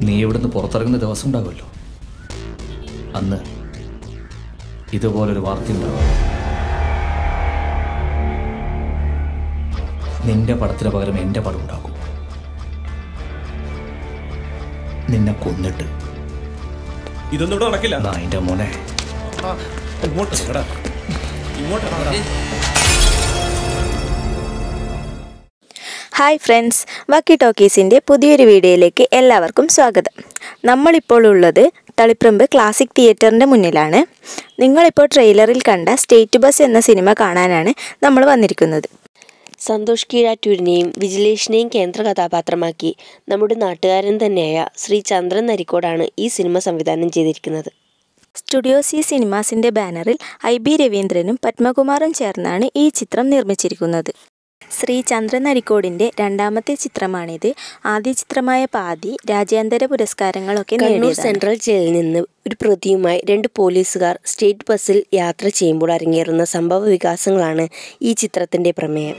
നീ ഇവിടുന്ന് പുറത്തിറങ്ങുന്ന ദിവസം ഉണ്ടാകുമല്ലോ അന്ന് ഇതുപോലൊരു വാർത്ത ഉണ്ടാകും നിന്റെ പടത്തിന് പകരം എൻ്റെ പടം ഉണ്ടാക്കും നിന്നെ കൊന്നിട്ട് ഇതൊന്നും ഇവിടെ നടക്കില്ല നായിൻ്റെ മോനെ ഇങ്ങോട്ട് എടാ. ഇങ്ങോട്ട് എടാ. ഹായ് ഫ്രണ്ട്സ് വക്കി ടോക്കീസിൻ്റെ പുതിയൊരു വീഡിയോയിലേക്ക് എല്ലാവർക്കും സ്വാഗതം നമ്മളിപ്പോൾ ഉള്ളത് തളിപ്രമ്പ് ക്ലാസിക് തിയേറ്ററിൻ്റെ മുന്നിലാണ് നിങ്ങളിപ്പോൾ ട്രെയിലറിൽ കണ്ട സ്റ്റേറ്റ് ബസ് എന്ന സിനിമ കാണാനാണ് നമ്മൾ വന്നിരിക്കുന്നത് സന്തോഷ് കീഴാറ്റൂരിനെയും വിജിലേഷിനെയും കേന്ദ്ര കഥാപാത്രമാക്കി നമ്മുടെ നാട്ടുകാരൻ തന്നെയായ ശ്രീ ചന്ദ്രൻ നരിക്കോടാണ് ഈ സിനിമ സംവിധാനം ചെയ്തിരിക്കുന്നത് സ്റ്റുഡിയോ സി സിനിമാസിൻ്റെ ബാനറിൽ ഐ ബി രവീന്ദ്രനും പത്മകുമാറും ചേർന്നാണ് ഈ ചിത്രം നിർമ്മിച്ചിരിക്കുന്നത് ശ്രീ ചന്ദ്രൻ നരിക്കോടിൻ്റെ രണ്ടാമത്തെ ചിത്രമാണിത് ആദ്യ ചിത്രമായ പാതി രാജ്യാന്തര പുരസ്കാരങ്ങളൊക്കെ കണ്ണൂർ നേടിയതാണ് സെൻട്രൽ ജയിലിൽ നിന്ന് ഒരു പ്രതിയുമായി രണ്ട് പോലീസുകാർ സ്റ്റേറ്റ് ബസ്സിൽ യാത്ര ചെയ്യുമ്പോൾ അരങ്ങേറുന്ന സംഭവ വികാസങ്ങളാണ് ഈ ചിത്രത്തിൻ്റെ പ്രമേയം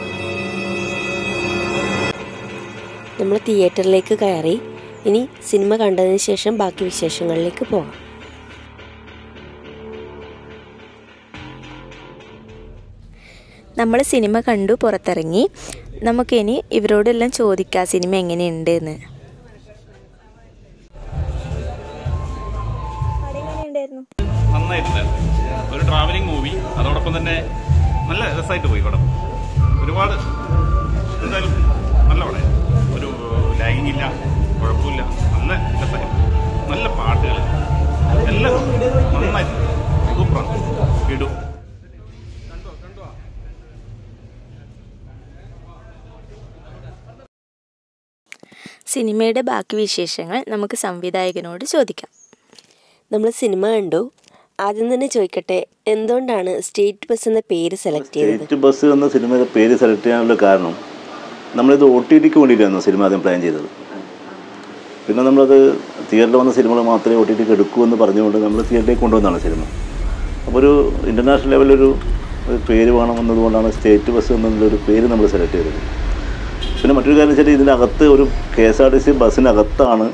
നമ്മൾ തിയേറ്ററിലേക്ക് കയറി ഇനി സിനിമ കണ്ടതിന് ശേഷം ബാക്കി വിശേഷങ്ങളിലേക്ക് പോകാം നമ്മൾ സിനിമ കണ്ടു പുറത്തിറങ്ങി നമുക്കിനി ഇവരോടെല്ലാം ചോദിക്കാം സിനിമ എങ്ങനെയുണ്ട് എന്ന് നന്നായിട്ടുണ്ട് ഒരു ട്രാവലിംഗ് മൂവി അതോടൊപ്പം തന്നെ നല്ല രസമായിട്ട് പോയി പടം ഒരുപാട് എന്തായാലും നല്ല പടം ഒരു ലാഗിങ് ഇല്ല കുഴപ്പമില്ല നല്ല രസമായി നല്ല പാട്ടുകൾ എല്ലാം നന്നായിട്ട് സൂപ്പറാണ് ഇടൂ സിനിമയുടെ ബാക്കി വിശേഷങ്ങൾ നമുക്ക് സംവിധായകനോട് ചോദിക്കാം നമ്മൾ സിനിമ കണ്ടു ആദ്യം തന്നെ ചോദിക്കട്ടെ എന്തുകൊണ്ടാണ് സ്റ്റേറ്റ് ബസ് എന്ന പേര് സെലക്ട് ചെയ്തത് സ്റ്റേറ്റ് ബസ് എന്ന സിനിമയുടെ പേര് സെലക്ട് ചെയ്യാനുള്ള കാരണം നമ്മളിത് ഒ ടി ടിക്ക് വേണ്ടിയിട്ടായിരുന്നു സിനിമ ആദ്യം പ്ലാൻ ചെയ്തത് പിന്നെ നമ്മളത് തിയേറ്ററിൽ വന്ന സിനിമകൾ മാത്രമേ ഒ ടി ടിക്ക് എടുക്കൂ എന്ന് പറഞ്ഞുകൊണ്ട് നമ്മൾ തിയേറ്ററിലേക്ക് കൊണ്ടുവന്നതാണ് സിനിമ അപ്പോൾ ഒരു ഇൻ്റർനാഷണൽ ലെവലൊരു ഒരു പേര് വേണമെന്നതുകൊണ്ടാണ് സ്റ്റേറ്റ് ബസ് എന്നുള്ളൊരു പേര് നമ്മൾ സെലക്ട് ചെയ്തത് പിന്നെ മറ്റൊരു കാര്യം വെച്ചാൽ ഇതിനകത്ത് ഒരു K S R T C ബസ്സിനകത്താണ്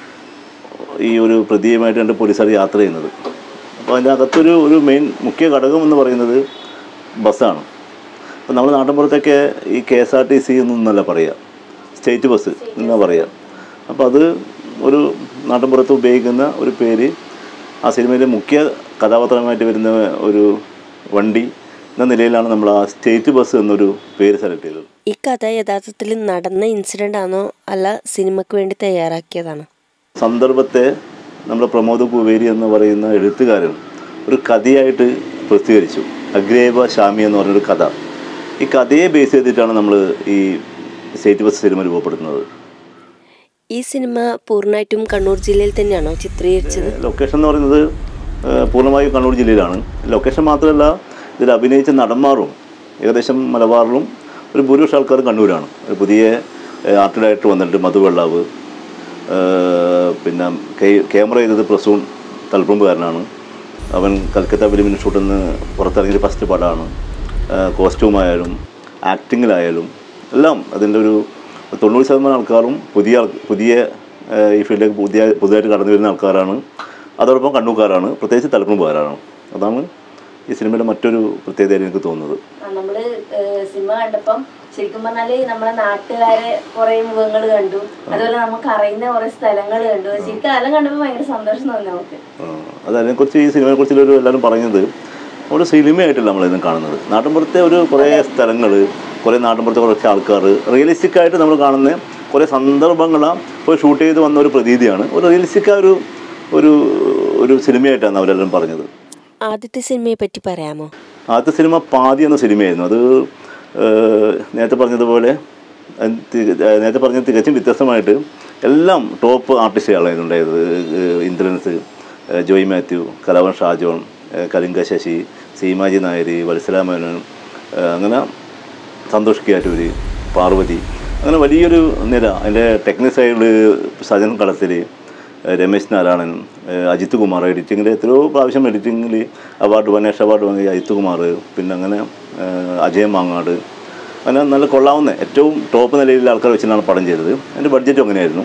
ഈ ഒരു പ്രതിയുമായിട്ട് രണ്ട് പോലീസുകാർ യാത്ര ചെയ്യുന്നത് അപ്പോൾ അതിനകത്തൊരു ഒരു മെയിൻ മുഖ്യ ഘടകം എന്ന് പറയുന്നത് ബസ്സാണ് അപ്പോൾ നമ്മൾ നാട്ടിൻപുറത്തൊക്കെ ഈ K S R T C എന്നൊന്നല്ല പറയുക സ്റ്റേറ്റ് ബസ് എന്നാ പറയുക അപ്പോൾ അത് ഒരു നാട്ടിൻപുറത്ത് ഉപയോഗിക്കുന്ന ഒരു പേര് ആ സിനിമയിലെ മുഖ്യ കഥാപാത്രമായിട്ട് വരുന്ന ഒരു വണ്ടി എന്ന നിലയിലാണ് നമ്മൾ ആ സ്റ്റേറ്റ് ബസ് എന്നൊരു പേര് സെലക്ട് ചെയ്തത് ഈ കഥ യഥാർത്ഥത്തിൽ നടന്ന ഇൻസിഡൻ്റ് ആണോ അല്ല സിനിമയ്ക്ക് വേണ്ടി തയ്യാറാക്കിയതാണോ സന്ദർഭത്തെ നമ്മുടെ പ്രമോദ് കുവേരി എന്ന് പറയുന്ന എഴുത്തുകാരൻ ഒരു കഥയായിട്ട് പ്രസിദ്ധീകരിച്ചു അഗ്രേവ ഷാമി എന്ന് പറഞ്ഞൊരു കഥ ഈ കഥയെ ബേസ് ചെയ്തിട്ടാണ് നമ്മൾ ഈ സ്റ്റേറ്റ് ബസ് സിനിമ രൂപപ്പെടുത്തുന്നത് ഈ സിനിമ പൂർണ്ണമായിട്ടും കണ്ണൂർ ജില്ലയിൽ തന്നെയാണോ ചിത്രീകരിച്ചത് ലൊക്കേഷൻ എന്ന് പറയുന്നത് ഏഹ്, പൂർണ്ണമായും കണ്ണൂർ ജില്ലയിലാണ് ലൊക്കേഷൻ മാത്രമല്ല ഇതിൽ അഭിനയിച്ച നടന്മാരും ഏകദേശം മലബാറിലും ഒരു ഭൂരിപക്ഷ ആൾക്കാർ കണ്ണൂരാണ് ഒരു പുതിയ ഏഹ്, ആർട്ട് ഡയറക്ടർ വന്നിട്ട് മധു വെള്ളാവ് ഏഹ്, പിന്നെ കെ- ക്യാമറ ചെയ്തത് പ്രസൂൺ തലപ്പുമ്പുകാരനാണ് അവൻ കൽക്കത്ത ഫിലിം ഇൻസ്റ്റിറ്റ്യൂട്ടിൽ നിന്ന് പുറത്തിറങ്ങിയ ഫസ്റ്റ് പടമാണ് കോസ്റ്റ്യൂമായാലും ആക്ടിങ്ങിലായാലും എല്ലാം അതിൻ്റെ ഒരു തൊണ്ണൂറ് ശതമാനം ആൾക്കാരും പുതിയ ആൾ- പുതിയ ഏഹ്, ഈ ഫീൽഡിലേക്ക് പുതിയ പുതുതായിട്ട് കടന്നു വരുന്ന ആൾക്കാരാണ് അതോടൊപ്പം കണ്ണൂക്കാരാണ് പ്രത്യേകിച്ച് തലപ്പുമ്പുകാരാണ് അതാണ് ഈ സിനിമയുടെ മറ്റൊരു പ്രത്യേകതയായിട്ട് എനിക്ക് തോന്നുന്നത് നമ്മള് ഏഹ് സിനിമ കണ്ടപ്പം ശരിക്കും പറഞ്ഞാല് നമ്മളെ നാട്ടുകാരെ കുറെ മുഖങ്ങൾ കണ്ടു അതുപോലെ നമുക്ക് അറിയുന്ന കുറെ സ്ഥലങ്ങൾ കണ്ടു ശരിക്കും അതെല്ലാം കണ്ടപ്പോൾ ഭയങ്കര സന്തോഷം തോന്നി നമുക്ക് ആ, അത് അതിനെക്കുറിച്ച് ഈ സിനിമയെക്കുറിച്ച് ഒരു എല്ലാവരും പറഞ്ഞത് ഒരു സിനിമയായിട്ടല്ല നമ്മളിതും കാണുന്നത് നാട്ടിൻപുറത്തെ ഒരു കുറേ സ്ഥലങ്ങൾ കുറേ നാട്ടിൻപുറത്തെ കുറച്ച് ആൾക്കാർ റിയലിസ്റ്റിക് ആയിട്ട് നമ്മൾ കാണുന്ന കുറേ സന്ദർഭങ്ങൾ പോയി ഷൂട്ട് ചെയ്ത് വന്ന ഒരു പ്രതീതിയാണ് ഒരു റിയലിസ്റ്റിക് ഒരു ഒരു ഒരു സിനിമയായിട്ടാണ് അവരെല്ലാം പറഞ്ഞത് ആദ്യത്തെ സിനിമയെ പറ്റി പറയാമോ ആദ്യത്തെ സിനിമ പാതി എന്ന സിനിമയായിരുന്നു അത് ഏഹ്, നേരത്തെ പറഞ്ഞതുപോലെ അത് തി- ഏഹ്, നേരത്തെ പറഞ്ഞ തികച്ചും വ്യത്യസ്തമായിട്ട് എല്ലാം ടോപ്പ് ആർട്ടിസ്റ്റുകളായിരുന്നു ഉണ്ടായത് ഏഹ്, ഇന്ദ്രൻസ് ഏഹ്, ജോയ് മാത്യു കലാവൻ ഷാജോൺ ഏഹ്, കലിംഗ ശശി സീമാജി നായർ വത്സല മേനോൻ ഏഹ്, അങ്ങനെ സന്തോഷ് കിയാറ്റൂര് പാർവതി അങ്ങനെ വലിയൊരു നിര അതിൻ്റെ ടെക്നിക് സൈഡിൽ സജൻ കളത്തിൽ രമേശ് നാരായണൻ ഏഹ് അജിത് കുമാർ എഡിറ്റിങ്ങിൽ എത്രയോ പ്രാവശ്യം എഡിറ്റിങ്ങിൽ അവാർഡ് വനേഷ് അവാർഡ് വാങ്ങിയ അജിത് കുമാർ പിന്നെ അങ്ങനെ ഏഹ് അജയ് മാങ്ങാട് അങ്ങനെ നല്ല കൊള്ളാവുന്ന ഏറ്റവും ടോപ്പ് നിലയിലുള്ള ആൾക്കാർ വെച്ചിട്ടാണ് പടം ചെയ്തത് അതിൻ്റെ ബഡ്ജറ്റും അങ്ങനെയായിരുന്നു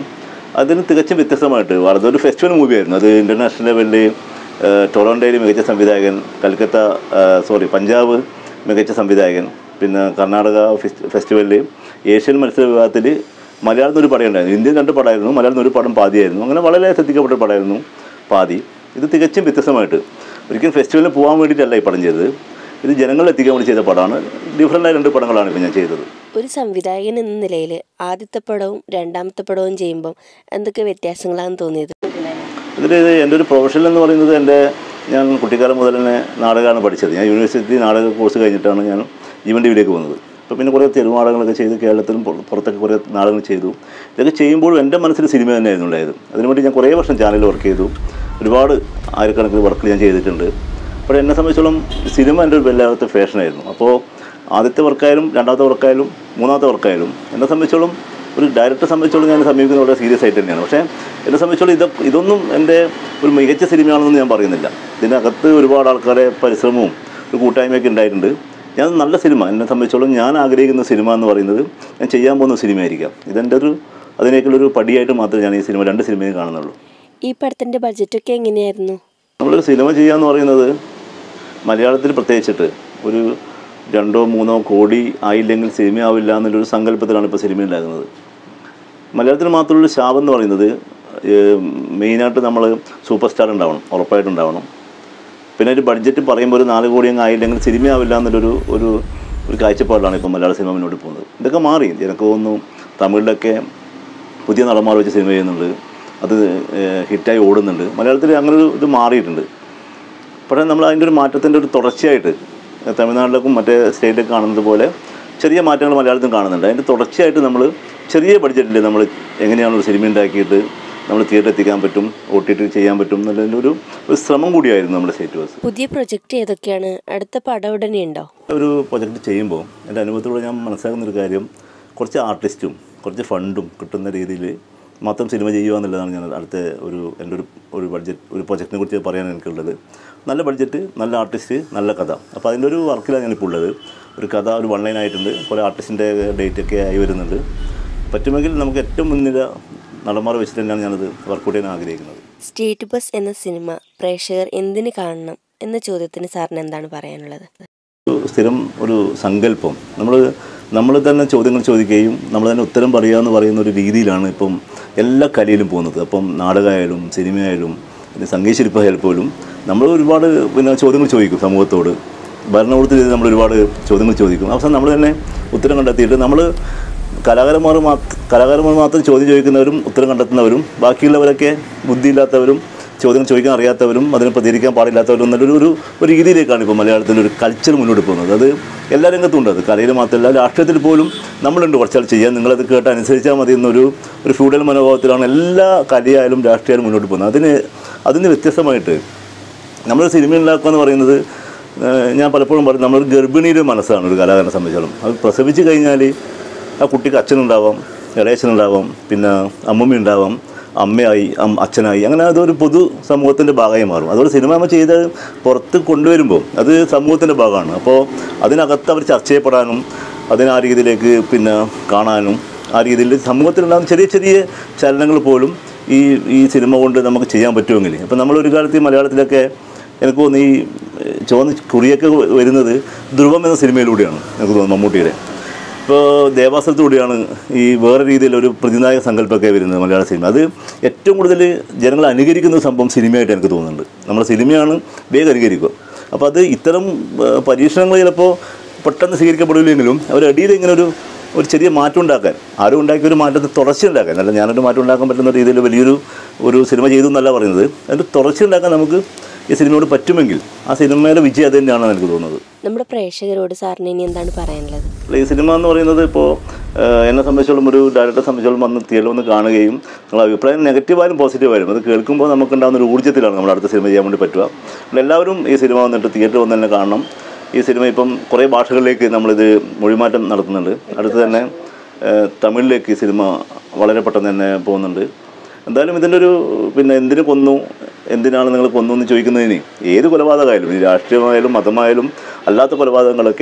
അതിന് തികച്ചും വ്യത്യസ്തമായിട്ട് അതൊരു ഫെസ്റ്റിവൽ മൂവിയായിരുന്നു അത് ഇൻ്റർനാഷണൽ ലെവലിൽ ടൊറോണ്ടോയിൽ മികച്ച സംവിധായകൻ കൽക്കത്ത സോറി പഞ്ചാബ് മികച്ച സംവിധായകൻ പിന്നെ കർണാടക ഫെസ്റ്റ് ഫെസ്റ്റിവലിൽ ഏഷ്യൻ മത്സര വിഭാഗത്തിൽ മലയാളത്തിൽ ഒരു പടം ഉണ്ടായിരുന്നു ഇന്ത്യൻ രണ്ട് പടമായിരുന്നു മലയാളത്തിൽ ഒരു പടം പാതിയായിരുന്നു അങ്ങനെ വളരെ ശ്രദ്ധിക്കപ്പെട്ട ഒരു പടമായിരുന്നു പാതി ഇത് തികച്ചും വ്യത്യസ്തമായിട്ട് ഒരിക്കലും ഫെസ്റ്റിവലിൽ പോകാൻ വേണ്ടിയിട്ടല്ല ഈ പടം ചെയ്തത് ഇത് ജനങ്ങളിൽ എത്തിക്കാൻ വേണ്ടി ചെയ്ത പടമാണ് ഡിഫറൻ്റായ രണ്ട് പടങ്ങളാണ് ഇപ്പോൾ ഞാൻ ചെയ്തത് ഒരു സംവിധായകൻ എന്ന നിലയിൽ ആദ്യത്തെ പടവും രണ്ടാമത്തെ പടവും ചെയ്യുമ്പം എന്തൊക്കെ വ്യത്യാസങ്ങളാണ് തോന്നിയത് ഇതിൽ എൻ്റെ ഒരു പ്രൊഫഷൻ എന്ന് പറയുന്നത് എൻ്റെ ഞാൻ കുട്ടിക്കാലം മുതൽ തന്നെ നാടകമാണ് പഠിച്ചത് ഞാൻ യൂണിവേഴ്സിറ്റി നാടക കോഴ്സ് കഴിഞ്ഞിട്ടാണ് ഞാൻ ജീവൻ ടി വിയിലേക്ക് വന്നത് അപ്പോൾ പിന്നെ കുറേ തെരുവ് നാടകങ്ങളൊക്കെ ചെയ്ത് കേരളത്തിലും പുറ- പുറത്തൊക്കെ കുറേ നാടകങ്ങൾ ചെയ്തു ഇതൊക്കെ ചെയ്യുമ്പോഴും എൻ്റെ മനസ്സിൽ സിനിമ തന്നെയായിരുന്നു ഉണ്ടായത് അതിനുവേണ്ടി ഞാൻ കുറേ വർഷം ചാനലിൽ വർക്ക് ചെയ്തു ഒരുപാട് ആയിരക്കണക്കിന് വർക്ക് ഞാൻ ചെയ്തിട്ടുണ്ട് അപ്പോൾ എന്നെ സംബന്ധിച്ചോളം സിനിമ എൻ്റെ ഒരു വല്ലാത്ത ഫാഷനായിരുന്നു അപ്പോൾ ആദ്യത്തെ വർക്കായാലും രണ്ടാമത്തെ വർക്കായാലും മൂന്നാമത്തെ വർക്കായാലും എന്നെ സംബന്ധിച്ചോളം ഒരു ഡയറക്ടറെ സംബന്ധിച്ചോളം ഞാൻ സമീപിക്കുന്നത് വളരെ സീരിയസ് ആയിട്ട് തന്നെയാണ് പക്ഷേ എന്നെ സംബന്ധിച്ചോളം ഇത് ഇതൊന്നും എൻ്റെ ഒരു മികച്ച സിനിമയാണെന്ന് ഞാൻ പറയുന്നില്ല ഇതിനകത്ത് ഒരുപാട് ആൾക്കാരെ പരിശ്രമവും ഒരു കൂട്ടായ്മയൊക്കെ ഉണ്ടായിട്ടുണ്ട് ഞാൻ നല്ല സിനിമ എന്നെ സംബന്ധിച്ചോളം ഞാൻ ആഗ്രഹിക്കുന്ന സിനിമ എന്ന് പറയുന്നത് ഞാൻ ചെയ്യാൻ പോകുന്ന സിനിമയായിരിക്കാം ഇതെൻ്റെ ഒരു അതിനേക്കുള്ളൊരു പടിയായിട്ട് മാത്രമേ ഞാൻ ഈ സിനിമ രണ്ട് സിനിമയും കാണുന്നുള്ളൂ ഈ പടത്തിൻ്റെ ബഡ്ജറ്റൊക്കെ എങ്ങനെയായിരുന്നു നമ്മളൊരു സിനിമ ചെയ്യുക എന്ന് പറയുന്നത് മലയാളത്തിൽ പ്രത്യേകിച്ചിട്ട് ഒരു രണ്ടോ മൂന്നോ കോടി ആയില്ലെങ്കിൽ സിനിമയാവില്ല എന്നുള്ളൊരു സങ്കല്പത്തിലാണ് ഇപ്പോൾ സിനിമ ഉണ്ടാകുന്നത് മലയാളത്തിൽ മാത്രമുള്ള ശാപം എന്ന് പറയുന്നത് ഏഹ്, മെയിനായിട്ട് നമ്മൾ സൂപ്പർ സ്റ്റാർ ഉണ്ടാവണം ഉറപ്പായിട്ടും ഉണ്ടാവണം പിന്നെ ഒരു ബഡ്ജറ്റ് പറയുമ്പോൾ ഒരു നാല് കോടി അങ്ങ് ആയില്ലെങ്കിൽ സിനിമയാവില്ല എന്നുള്ളൊരു ഒരു ഒരു കാഴ്ചപ്പാടിലാണ് ഇപ്പോൾ മലയാള സിനിമ മുന്നോട്ട് പോകുന്നത് ഇതൊക്കെ മാറി എനിക്ക് തോന്നുന്നു തമിഴിലൊക്കെ പുതിയ നടന്മാർ വെച്ച് സിനിമ ചെയ്യുന്നുണ്ട് അത് ഏഹ്, ഹിറ്റായി ഓടുന്നുണ്ട് മലയാളത്തിൽ അങ്ങനെ ഒരു ഇത് മാറിയിട്ടുണ്ട് പക്ഷേ നമ്മൾ അതിൻ്റെ ഒരു മാറ്റത്തിൻ്റെ ഒരു തുടർച്ചയായിട്ട് തമിഴ്നാട്ടിലേക്കും മറ്റേ സ്റ്റേറ്റിലേക്ക് കാണുന്നത് പോലെ ചെറിയ മാറ്റങ്ങൾ മലയാളത്തിൽ കാണുന്നുണ്ട് അതിൻ്റെ തുടർച്ചയായിട്ട് നമ്മൾ ചെറിയ ബഡ്ജറ്റിൽ നമ്മൾ എങ്ങനെയാണ് ഒരു സിനിമ ഉണ്ടാക്കിയിട്ട് നമ്മൾ തിയേറ്ററിൽ എത്തിക്കാൻ പറ്റും ഒ ടി ടി ചെയ്യാൻ പറ്റും എന്നുള്ളതിൻ്റെ ഒരു ഒരു ശ്രമം കൂടിയായിരുന്നു നമ്മുടെ സ്റ്റേറ്റ് ബസ് പുതിയ പ്രൊജക്റ്റ് ഏതൊക്കെയാണ് അടുത്ത പടം ഉടനെ ഉണ്ടോ ഒരു പ്രൊജക്റ്റ് ചെയ്യുമ്പോൾ എൻ്റെ അനുഭവത്തിലൂടെ ഞാൻ മനസ്സിലാക്കുന്ന ഒരു കാര്യം കുറച്ച് ആർട്ടിസ്റ്റും കുറച്ച് ഫണ്ടും കിട്ടുന്ന രീതിയിൽ മാത്രം സിനിമ ചെയ്യുക എന്നുള്ളതാണ് ഞാൻ അടുത്ത ഒരു എൻ്റെ ഒരു ഒരു ബഡ്ജറ്റ് ഒരു പ്രൊജക്റ്റിനെ കുറിച്ച് പറയാൻ എനിക്കുള്ളത് നല്ല ബഡ്ജറ്റ് നല്ല ആർട്ടിസ്റ്റ് നല്ല കഥ അപ്പോൾ അതിൻ്റെ ഒരു വർക്കിലാണ് ഞാനിപ്പോൾ ഉള്ളത് ഒരു കഥ ഒരു വൺ ലൈൻ ആയിട്ടുണ്ട് കുറേ ആർട്ടിസ്റ്റിൻ്റെ ഡേറ്റ് ഒക്കെ ആയി വരുന്നുണ്ട് പറ്റുമെങ്കിൽ നമുക്ക് ഏറ്റവും മുൻനിര നടന്മാർ വെച്ചിട്ട് തന്നെയാണ് ഞാനത് വർക്കൗട്ട് ചെയ്യാൻ ആഗ്രഹിക്കുന്നത് സ്റ്റേറ്റ് ബസ് എന്ന സിനിമ പ്രേക്ഷകർ എന്തിന് കാണണം എന്ന ചോദ്യത്തിന് സാറിന് എന്താണ് പറയാനുള്ളത് ഒരു സ്ഥിരം ഒരു സങ്കല്പം നമ്മൾ നമ്മൾ തന്നെ ചോദ്യങ്ങൾ ചോദിക്കുകയും നമ്മൾ തന്നെ ഉത്തരം പറയുക എന്ന് പറയുന്ന ഒരു രീതിയിലാണ് ഇപ്പം എല്ലാ കലയിലും പോകുന്നത് അപ്പം നാടകമായാലും സിനിമയായാലും പിന്നെ സംഗീതശില്പമായാൽ പോലും നമ്മൾ ഒരുപാട് പിന്നെ ചോദ്യങ്ങൾ ചോദിക്കും സമൂഹത്തോട് ഭരണകൂടത്തിൽ നമ്മൾ ഒരുപാട് ചോദ്യങ്ങൾ ചോദിക്കും അവസാനം നമ്മൾ തന്നെ ഉത്തരം കണ്ടെത്തിയിട്ട് നമ്മൾ കലാകാരന്മാർ മാത്രം കലാകാരന്മാർ മാത്രം ചോദ്യം ചോദിക്കുന്നവരും ഉത്തരം കണ്ടെത്തുന്നവരും ബാക്കിയുള്ളവരൊക്കെ ബുദ്ധിയില്ലാത്തവരും ചോദ്യം ചോദിക്കാൻ അറിയാത്തവരും അതിന് പ്രതികരിക്കാൻ പാടില്ലാത്തവരും എന്നൊരു ഒരു ഒരു രീതിയിലേക്കാണ് ഇപ്പോൾ മലയാളത്തിൻ്റെ ഒരു കൾച്ചർ മുന്നോട്ട് പോകുന്നത് അത് എല്ലാ രംഗത്തും ഉണ്ട് അത് കലയിൽ മാത്രമല്ല രാഷ്ട്രീയത്തിൽ പോലും നമ്മളുണ്ട് കുറച്ചാൾ ചെയ്യാൻ നിങ്ങളത് കേട്ട് അനുസരിച്ചാൽ മതി എന്നൊരു ഒരു ഫ്യൂഡൽ മനോഭാവത്തിലാണ് എല്ലാ കലയായാലും രാഷ്ട്രീയമായാലും മുന്നോട്ട് പോകുന്നത് അതിന് അതിന് വ്യത്യസ്തമായിട്ട് നമ്മൾ സിനിമ ഉണ്ടാക്കുക എന്ന് പറയുന്നത് ഏഹ്, ഞാൻ പലപ്പോഴും പറയും നമ്മളൊരു ഗർഭിണിയുടെ മനസ്സാണ് ഒരു കലാകാരനെ സംബന്ധിച്ചോളം അത് പ്രസവിച്ച് കഴിഞ്ഞാൽ ആ കുട്ടിക്ക് അച്ഛനുണ്ടാവാം ഇളയച്ഛനുണ്ടാവാം പിന്നെ അമ്മമ്മ ഉണ്ടാവാം അമ്മയായി അം- അച്ഛനായി അങ്ങനെ അതൊരു പൊതു സമൂഹത്തിൻ്റെ ഭാഗമായി മാറും അതുകൊണ്ട് സിനിമ നമ്മൾ ചെയ്ത് പുറത്ത് കൊണ്ടുവരുമ്പോൾ അത് സമൂഹത്തിൻ്റെ ഭാഗമാണ് അപ്പോൾ അതിനകത്ത് അവർ ചർച്ച ചെയ്യപ്പെടാനും അതിന് ആ രീതിയിലേക്ക് പിന്നെ കാണാനും ആ രീതിയിൽ സമൂഹത്തിലുണ്ടാകുന്ന ചെറിയ ചെറിയ ചലനങ്ങൾ പോലും ഈ ഈ സിനിമ കൊണ്ട് നമുക്ക് ചെയ്യാൻ പറ്റുമെങ്കിൽ അപ്പം നമ്മൾ ഒരു കാലത്ത് ഈ മലയാളത്തിലൊക്കെ എനിക്ക് തോന്നുന്നു ഈ ഏഹ്, ചുവന്ന കുറിയൊക്കെ വരുന്നത് ധ്രുവം എന്ന സിനിമയിലൂടെയാണ് എനിക്ക് തോന്നുന്നു മമ്മൂട്ടിയുടെ ഇപ്പോൾ ദേവാസുരത്തിലൂടെയാണ് ഈ വേറെ രീതിയിലൊരു പ്രതിനായക സങ്കല്പമൊക്കെ വരുന്നത് മലയാള സിനിമ അത് ഏറ്റവും കൂടുതൽ ജനങ്ങൾ അനുകരിക്കുന്ന ഒരു സംഭവം സിനിമയായിട്ട് എനിക്ക് തോന്നുന്നുണ്ട് നമ്മുടെ സിനിമയാണ് വേഗം അനുകരിക്കുക അപ്പോൾ അത് ഇത്തരം ഏഹ്, പരീക്ഷണങ്ങൾ ചിലപ്പോൾ പെട്ടെന്ന് സ്വീകരിക്കപ്പെടില്ലെങ്കിലും അവരടിയിൽ ഇങ്ങനെ ഒരു ഒരു ചെറിയ മാറ്റം ഉണ്ടാക്കാൻ ആരും ഉണ്ടാക്കിയ ഒരു മാറ്റത്തെ തുടർച്ച ഉണ്ടാക്കാൻ അല്ല ഞാനൊരു മാറ്റം ഉണ്ടാക്കാൻ പറ്റുന്ന രീതിയിൽ വലിയൊരു ഒരു സിനിമ ചെയ്തു എന്നല്ല പറയുന്നത് അതിൻ്റെ തുടർച്ച ഉണ്ടാക്കാൻ നമുക്ക് ഈ സിനിമയോട് പറ്റുമെങ്കിൽ ആ സിനിമയുടെ വിജയം അത് തന്നെയാണെന്ന് എനിക്ക് തോന്നുന്നത് നമ്മുടെ പ്രേക്ഷകരോട് സാറിന് ഇനി എന്താണ് പറയാനുള്ളത് അല്ല, ഈ സിനിമ എന്ന് പറയുന്നത് ഇപ്പോൾ എന്നെ സംബന്ധിച്ചോളം ഒരു ഡയറക്ടറെ സംബന്ധിച്ചോളം വന്ന് തിയേറ്ററിൽ വന്ന് കാണുകയും നിങ്ങളുടെ അഭിപ്രായം നെഗറ്റീവായാലും പോസിറ്റീവായാലും അത് കേൾക്കുമ്പോൾ നമുക്ക് ഒരു ഊർജ്ജത്തിലാണ് നമ്മൾ അടുത്ത സിനിമ ചെയ്യാൻ വേണ്ടി പറ്റുക അപ്പോൾ എല്ലാവരും ഈ സിനിമ വന്നിട്ട് തിയേറ്ററിൽ വന്ന് തന്നെ കാണണം ഈ സിനിമ ഇപ്പം കുറേ ഭാഷകളിലേക്ക് നമ്മളിത് മൊഴിമാറ്റം നടത്തുന്നുണ്ട് അടുത്ത് തന്നെ ഏഹ്, തമിഴിലേക്ക് ഈ സിനിമ വളരെ പെട്ടെന്ന് തന്നെ പോകുന്നുണ്ട് എന്തായാലും ഇതിൻ്റെ ഒരു പിന്നെ എന്തിനു കൊന്നു എന്തിനാണ് നിങ്ങൾ കൊന്നു എന്ന് ചോദിക്കുന്നതിന് ഏത് കൊലപാതകമായാലും ഇനി രാഷ്ട്രീയമായാലും മതമായാലും അല്ലാത്ത കൊലപാതകങ്ങളൊക്കെ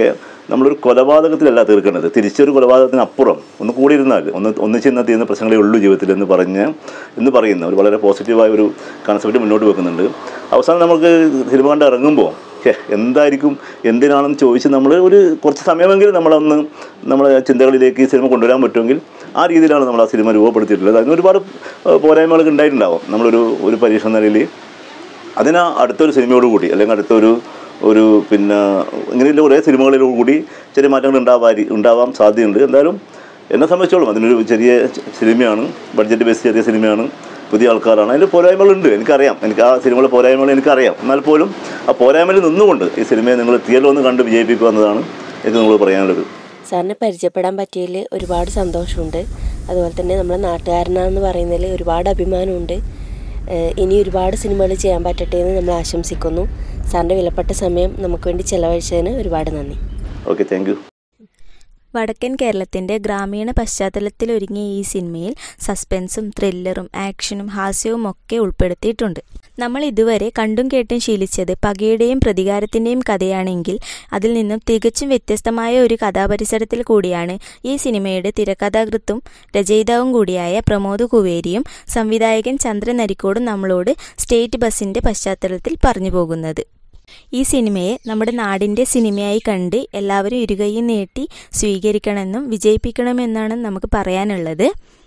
നമ്മളൊരു കൊലപാതകത്തിലല്ല തീർക്കേണ്ടത് തിരിച്ചൊരു കൊലപാതകത്തിന് അപ്പുറം ഒന്ന് കൂടിയിരുന്നാൽ ഒന്ന് ഒന്നിച്ചെന്നാൽ തീരുന്ന പ്രശ്നങ്ങളേ ഉള്ളൂ ജീവിതത്തിൽ എന്ന് പറഞ്ഞ് എന്ന് പറയുന്ന ഒരു വളരെ പോസിറ്റീവായ ഒരു കൺസെപ്റ്റ് മുന്നോട്ട് വെക്കുന്നുണ്ട് അവസാനം നമുക്ക് സിനിമ കണ്ട് ഇറങ്ങുമ്പോൾ ഛേ, എന്തായിരിക്കും എന്തിനാണെന്ന് ചോദിച്ച് നമ്മൾ ഒരു കുറച്ച് സമയമെങ്കിലും നമ്മളൊന്ന് നമ്മളെ ചിന്തകളിലേക്ക് ഈ സിനിമ കൊണ്ടുവരാൻ പറ്റുമെങ്കിൽ ആ രീതിയിലാണ് നമ്മൾ ആ സിനിമ രൂപപ്പെടുത്തിയിട്ടുള്ളത് അതിന് ഒരുപാട് ഏഹ്, പോരായ്മകളൊക്കെ ഉണ്ടായിട്ടുണ്ടാവും നമ്മളൊരു ഒരു പരീക്ഷ നിലയിൽ അതിന് അടുത്തൊരു സിനിമയോട് കൂടി അല്ലെങ്കിൽ അടുത്തൊരു ഒരു പിന്നെ ഇങ്ങനെയുള്ള കുറേ സിനിമകളിലോട് കൂടി ചെറിയ മാറ്റങ്ങൾ ഉണ്ടാവാൻ ഉണ്ടാവാൻ സാധ്യതയുണ്ട് എന്തായാലും എന്നെ സംബന്ധിച്ചോളം അതിനൊരു ചെറിയ സിനിമയാണ് ബഡ്ജറ്റ് ബേസ് ചെറിയ സിനിമയാണ് പുതിയ ആൾക്കാരാണ് അതിൽ പോരായ്മകളുണ്ട് എനിക്കറിയാം എനിക്ക് ആ സിനിമയുടെ പോരായ്മകൾ എനിക്കറിയാം എന്നാൽ പോലും ആ പോരായ്മയിൽ നിന്നുകൊണ്ട് ഈ സിനിമയെ നിങ്ങൾ തിയേറ്ററിൽ ഒന്ന് കണ്ട് വിജയിപ്പിക്കുക എന്നതാണ് എനിക്ക് നിങ്ങൾ പറയാനുള്ളത് സാറിനെ പരിചയപ്പെടാൻ പറ്റിയതിൽ ഒരുപാട് സന്തോഷമുണ്ട് അതുപോലെ തന്നെ നമ്മുടെ നാട്ടുകാരനാണെന്ന് പറയുന്നതിൽ ഒരുപാട് അഭിമാനമുണ്ട് ഏഹ് ഇനി ഒരുപാട് സിനിമകൾ ചെയ്യാൻ പറ്റട്ടെ എന്ന് നമ്മൾ ആശംസിക്കുന്നു സാറിൻ്റെ വിലപ്പെട്ട സമയം നമുക്ക് വേണ്ടി ചെലവഴിച്ചതിന് ഒരുപാട് നന്ദി ഓക്കെ താങ്ക് യു വടക്കൻ കേരളത്തിൻ്റെ ഗ്രാമീണ പശ്ചാത്തലത്തിലൊരുങ്ങിയ ഈ സിനിമയിൽ സസ്പെൻസും ത്രില്ലറും ആക്ഷനും ഹാസ്യവും ഒക്കെ ഉൾപ്പെടുത്തിയിട്ടുണ്ട് നമ്മൾ ഇതുവരെ കണ്ടും കേട്ടും ശീലിച്ചത് പകയുടെയും പ്രതികാരത്തിൻ്റെയും കഥയാണെങ്കിൽ അതിൽ നിന്നും തികച്ചും വ്യത്യസ്തമായ ഒരു കഥാപരിസരത്തിൽ കൂടിയാണ് ഈ സിനിമയുടെ തിരക്കഥാകൃത്തും രചയിതാവും കൂടിയായ പ്രമോദ് കുവേരിയും സംവിധായകൻ ചന്ദ്രൻ നരിക്കോടും നമ്മളോട് സ്റ്റേറ്റ് ബസ്സിൻ്റെ പശ്ചാത്തലത്തിൽ പറഞ്ഞു പോകുന്നത് ഈ സിനിമയെ നമ്മുടെ നാടിൻ്റെ സിനിമയായി കണ്ട് എല്ലാവരും ഇരുകൈയും നീട്ടി സ്വീകരിക്കണമെന്നും വിജയിപ്പിക്കണമെന്നാണ് നമുക്ക് പറയാനുള്ളത്